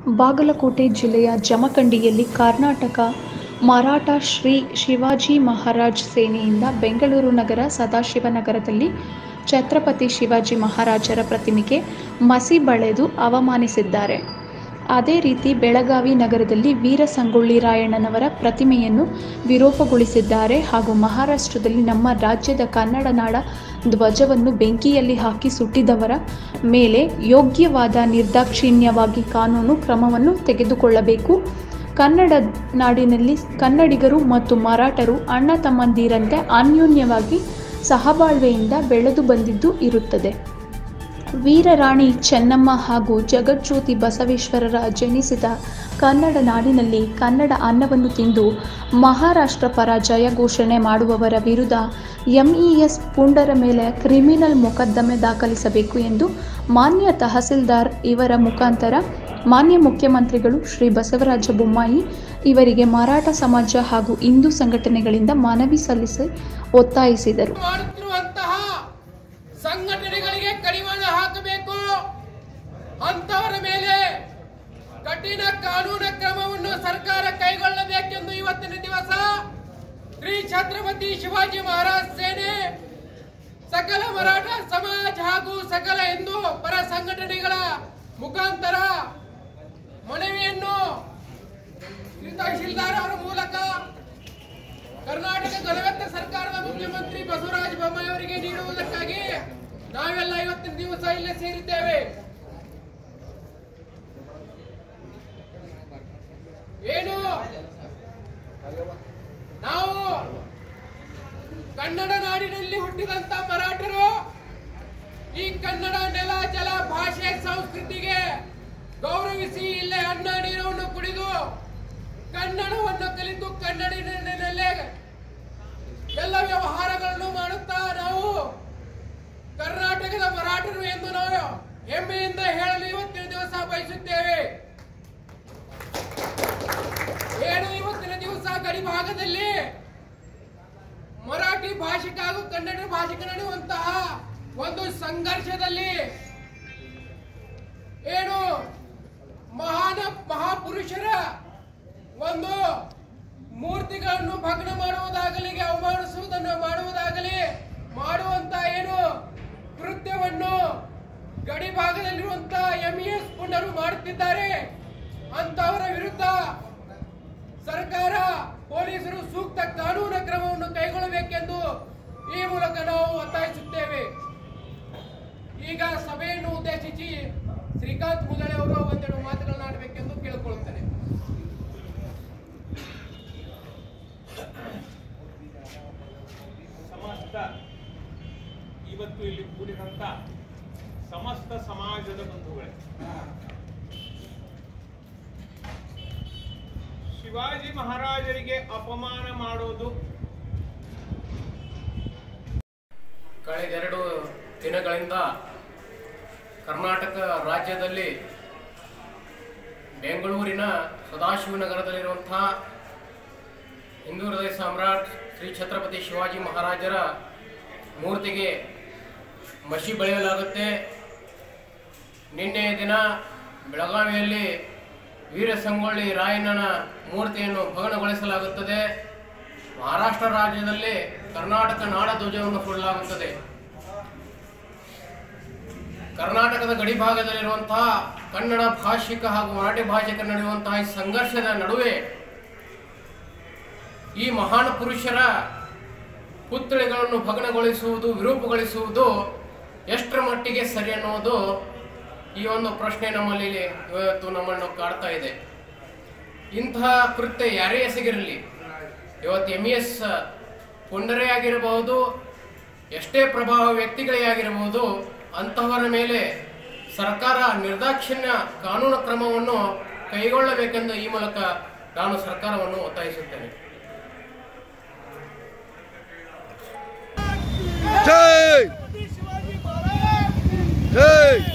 ಬಾಗಲಕೋಟೆ ಜಿಲ್ಲೆಯ ಜಮಖಂಡಿಯಲ್ಲಿ ಕರ್ನಾಟಕ ಮರಾಠ ಶ್ರೀ ಶಿವಾಜಿ ಮಹಾರಾಜ್ ಸೇನೆಯಿಂದ ಬೆಂಗಳೂರು ನಗರ ಸದಾಶಿವನಗರದಲ್ಲಿ ಛತ್ರಪತಿ ಶಿವಾಜಿ ಮಹಾರಾಜರ ಪ್ರತಿಮೆಗೆ ಮಸಿ ಬಳಿದು ಅವಮಾನಿಸಿದ್ದಾರೆ ಅದೇ ರೀತಿ ಬೆಳಗಾವಿ ನಗರದಲ್ಲಿ ವೀರ ಸಂಗೊಳ್ಳಿ ರಾಯಣ್ಣನವರ ಪ್ರತಿಮೆಯನ್ನು ವಿರೂಪಗೊಳಿಸಿದ್ದಾರೆ ಹಾಗೂ ಮಹಾರಾಷ್ಟ್ರದಲ್ಲಿ ನಮ್ಮ ರಾಜ್ಯದ ಕನ್ನಡ ನಾಡ ಧ್ವಜವನ್ನು ಬೆಂಕಿಯಲ್ಲಿ ಹಾಕಿ ಸುಟ್ಟಿದವರ ಮೇಲೆ ಯೋಗ್ಯವಾದ ನಿರ್ದಾಕ್ಷಿಣ್ಯವಾಗಿ ಕಾನೂನು ಕ್ರಮವನ್ನು ತೆಗೆದುಕೊಳ್ಳಬೇಕು ಕನ್ನಡ ನಾಡಿನಲ್ಲಿ ಕನ್ನಡಿಗರು ಮತ್ತು ಮರಾಠರು ಅಣ್ಣ ತಮ್ಮಂದಿರಂತೆ ಅನ್ಯೋನ್ಯವಾಗಿ ಸಹಬಾಳ್ವೆಯಿಂದ ಬೆಳೆದು ಬಂದಿದ್ದು ಇರುತ್ತದೆ ವೀರರಾಣಿ ಚೆನ್ನಮ್ಮ ಹಾಗೂ ಜಗಜ್ಯೋತಿ ಬಸವೇಶ್ವರರ ಜನಿಸಿದ ಕನ್ನಡ ನಾಡಿನಲ್ಲಿ ಕನ್ನಡ ಅನ್ನವನ್ನು ತಿಂದು ಮಹಾರಾಷ್ಟ್ರ ಪರ ಜಯ ಘೋಷಣೆ ಮಾಡುವವರ ವಿರುದ್ಧ ಎಂಇಎಸ್ ಪುಂಡರ ಮೇಲೆ ಕ್ರಿಮಿನಲ್ ಮೊಕದ್ದಮೆ ದಾಖಲಿಸಬೇಕು ಎಂದು ಮಾನ್ಯ ತಹಸೀಲ್ದಾರ್ ಇವರ ಮುಖಾಂತರ ಮಾನ್ಯ ಮುಖ್ಯಮಂತ್ರಿಗಳು ಶ್ರೀ ಬಸವರಾಜ ಬೊಮ್ಮಾಯಿ ಇವರಿಗೆ ಮರಾಠ ಸಮಾಜ ಹಾಗೂ ಹಿಂದೂ ಸಂಘಟನೆಗಳಿಂದ ಮನವಿ ಸಲ್ಲಿಸಿ ಒತ್ತಾಯಿಸಿದರು ಮಾಡುತ್ತಿರುವಂತಹ ಸಂಘಟನೆಗಳಿಗೆ ಕಡಿವಾಣ ಹಾಕಬೇಕು ಅಂತವರ ಮೇಲೆ ಕಠಿಣ ಕಾನೂನು ಕ್ರಮವನ್ನು ಸರ್ಕಾರ ಕೈಗೊಳ್ಳಬೇಕೆಂದು ಇವತ್ತಿನ ದಿವಸ ಶ್ರೀ ಛತ್ರಪತಿ ಶಿವಾಜಿ ಮಹಾರಾಜ್ ಸೇನೆ ಸಕಲ ಮರಾಠ ಸಮಾಜ ಹಾಗೂ ಸಕಲ ಹಿಂದೂ ಪರ ಸಂಘಟನೆಗಳ ಮುಖಾಂತರ ಮನವಿಯನ್ನು ಶ್ರೀ ತಹಶೀಲ್ದಾರ್ ಅವರ ಮೂಲಕ ಕರ್ನಾಟಕ ಗಣವೆತ್ತ ಸರ್ಕಾರದ ಮುಖ್ಯಮಂತ್ರಿ ಬಸವರಾಜ ಬೊಮ್ಮಾಯಿ ಅವರಿಗೆ ನೀಡುವುದಕ್ಕಾಗಿ ನಾವೆಲ್ಲ ಇವತ್ತಿನ ದಿವಸ ಇಲ್ಲೇ ಸೇರಿದ್ದೇವೆ ಏನು ನಾವು ಕನ್ನಡ ನಾಡಿನಲ್ಲಿ ಹುಟ್ಟಿದಂತ ಮರಾಠರು ಈ ಕನ್ನಡ ನೆಲ ಜಲ ಭಾಷೆ ಸಂಸ್ಕೃತಿಗೆ ಗೌರವಿಸಿ ಇಲ್ಲೇ ಅನ್ನ ನೀರನ್ನು ಕುಡಿದು ಕನ್ನಡವನ್ನು ಕಲಿತು ಕನ್ನಡಿನಲ್ಲೇ ಎಲ್ಲ ವ್ಯವಹಾರಗಳನ್ನು ಮಾಡುತ್ತಾ ನಾವು ಕರ್ನಾಟಕದ ಮರಾಠರು ಎಂದು ನಾವು ಹೆಮ್ಮೆಯಿಂದ ಹೇಳಲು ಇವತ್ತಿನ ದಿವಸ ಬಯಸುತ್ತೇವೆ ಏನು ಇವತ್ತಿನ ದಿವಸ ಗಡಿ ಭಾಗದಲ್ಲಿ ಮರಾಠಿ ಭಾಷಿಕ ಹಾಗೂ ಕನ್ನಡ ಭಾಷಿಕ ನಡೆಯುವಂತಹ ಒಂದು ಸಂಘರ್ಷದಲ್ಲಿ ಏನು ಮಹಾನ ಮಹಾಪುರುಷರ ಒಂದು ಮೂರ್ತಿಗಳನ್ನು ಭಗ್ನ ಮಾಡುವುದಾಗಲಿ ಅವಮಾನಿಸುವುದನ್ನು ಮಾಡುವುದಾಗಲಿ ಮಾಡುವಂತ ಏನು ಕೃತ್ಯವನ್ನು ಗಡಿ ಭಾಗದಲ್ಲಿರುವಂತಹ ಎಂಇಎಸ್ ಪುಂಡರು ಮಾಡುತ್ತಿದ್ದಾರೆ ಅಂತವರ ವಿರುದ್ಧ ಸರ್ಕಾರ ಪೊಲೀಸರು ಸೂಕ್ತ ಕಾನೂನು ಕ್ರಮವನ್ನು ಕೈಗೊಳ್ಳಬೇಕೆಂದು ಈ ಮೂಲಕ ನಾವು ಒತ್ತಾಯಿಸುತ್ತೇವೆ ಈಗ ಸಭೆಯನ್ನು ಉದ್ದೇಶಿಸಿ ಶ್ರೀಕಾಂತ್ ಮುದಳೆ ಅವರು ಒಂದೆರಡು ಮಾತುಗಳನ್ನ ಆಡಬೇಕೆಂದು ಕೇಳಿಕೊಳ್ಳುತ್ತೇನೆ ಸಮಸ್ತ ಇವತ್ತು ಇಲ್ಲಿ ಕೂಡಿದಂತ ಸಮಸ್ತ ಸಮಾಜದ ಬಂಧುಗಳೇ ಶಿವಾಜಿ ಮಹಾರಾಜರಿಗೆ ಅಪಮಾನ ಮಾಡೋದು ಕಳೆದೆರಡು ದಿನಗಳಿಂದ ಕರ್ನಾಟಕ ರಾಜ್ಯದಲ್ಲಿ ಬೆಂಗಳೂರಿನ ಸದಾಶಿವನಗರದಲ್ಲಿರುವಂತಹ ಹಿಂದೂ ಹೃದಯ ಸಾಮ್ರಾಟ್ ಶ್ರೀ ಛತ್ರಪತಿ ಶಿವಾಜಿ ಮಹಾರಾಜರ ಮೂರ್ತಿಗೆ ಮಸಿ ಬಳಿಯಲಾಗುತ್ತೆ ನಿನ್ನೆಯ ದಿನ ಬೆಳಗಾವಿಯಲ್ಲಿ ವೀರ ಸಂಗೊಳ್ಳಿ ರಾಯಣ್ಣನ ಮೂರ್ತಿಯನ್ನು ಭಗ್ನಗೊಳಿಸಲಾಗುತ್ತದೆ ಮಹಾರಾಷ್ಟ್ರ ರಾಜ್ಯದಲ್ಲಿ ಕರ್ನಾಟಕ ನಾಡ ಧ್ವಜವನ್ನು ಸುಡಲಾಗುತ್ತದೆ ಕರ್ನಾಟಕದ ಗಡಿ ಭಾಗದಲ್ಲಿರುವಂತಹ ಕನ್ನಡ ಭಾಷಿಕ ಹಾಗೂ ಮರಾಠಿ ಭಾಷಿಕ ನಡೆಯುವಂತಹ ಈ ಸಂಘರ್ಷದ ನಡುವೆ ಈ ಮಹಾನ್ ಪುರುಷರ ಪುತ್ಥಳಿಗಳನ್ನು ಭಗ್ನಗೊಳಿಸುವುದು ವಿರೂಪಗೊಳಿಸುವುದು ಎಷ್ಟರ ಮಟ್ಟಿಗೆ ಸರಿ ಅನ್ನೋದು ಈ ಒಂದು ಪ್ರಶ್ನೆ ನಮ್ಮಲ್ಲಿ ಇವತ್ತು ನಮ್ಮನ್ನು ಕಾಡ್ತಾ ಇದೆ ಇಂತಹ ಕೃತ್ಯ ಯಾರೇ ಎಸಗಿರಲಿ ಇವತ್ತು ಎಂ ಎಸ್ ಪುಂಡರೇ ಆಗಿರಬಹುದು ಎಷ್ಟೇ ಪ್ರಭಾವ ವ್ಯಕ್ತಿಗಳೇ ಆಗಿರಬಹುದು ಅಂತಹವರ ಮೇಲೆ ಸರ್ಕಾರ ನಿರ್ದಾಕ್ಷಿಣ್ಯ ಕಾನೂನು ಕ್ರಮವನ್ನು ಕೈಗೊಳ್ಳಬೇಕೆಂದು ಈ ಮೂಲಕ ನಾನು ಸರ್ಕಾರವನ್ನು ಒತ್ತಾಯಿಸುತ್ತೇನೆ जय जय